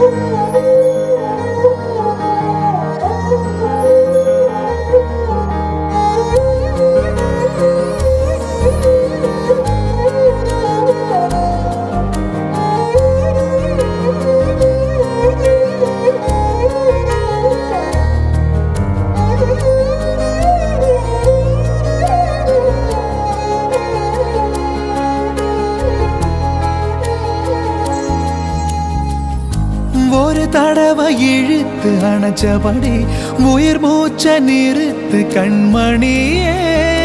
ஒரு தடவை இழுத்து அணைச்சபடி உயிர் மூச்ச நிறுத்து கண்மணியே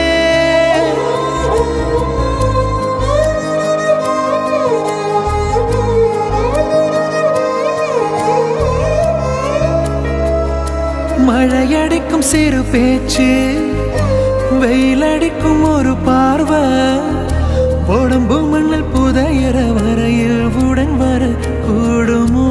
மழையடிக்கும் சிறு பேச்சு வெயிலடிக்கும் ஒரு பார்வை உடம்பு மண்ணில் புதையற வரையில் உடன் வர கூடுமோ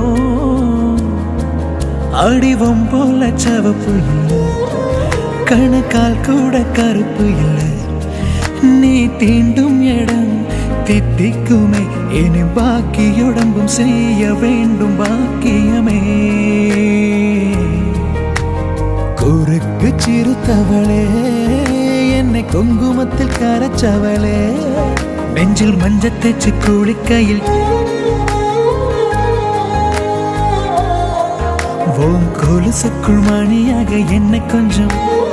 அடிவம் போல சவப்பு இல்லை கணுக்கால் கூட கருப்பு இல்லை நீ தீண்டும் இடம் தித்திக்குமே இனி பாக்கியுடம்பும் செய்ய வேண்டும் பாக்கியமே குறுக்கு சிறுத்தவளே என்னை குங்குமத்தில் கரைச்சவளே நெஞ்சில் மஞ்சள் தேச்சு குளிக்கையில் உன் கொலுசுக்குள் மணியாக என்னை கொஞ்சம்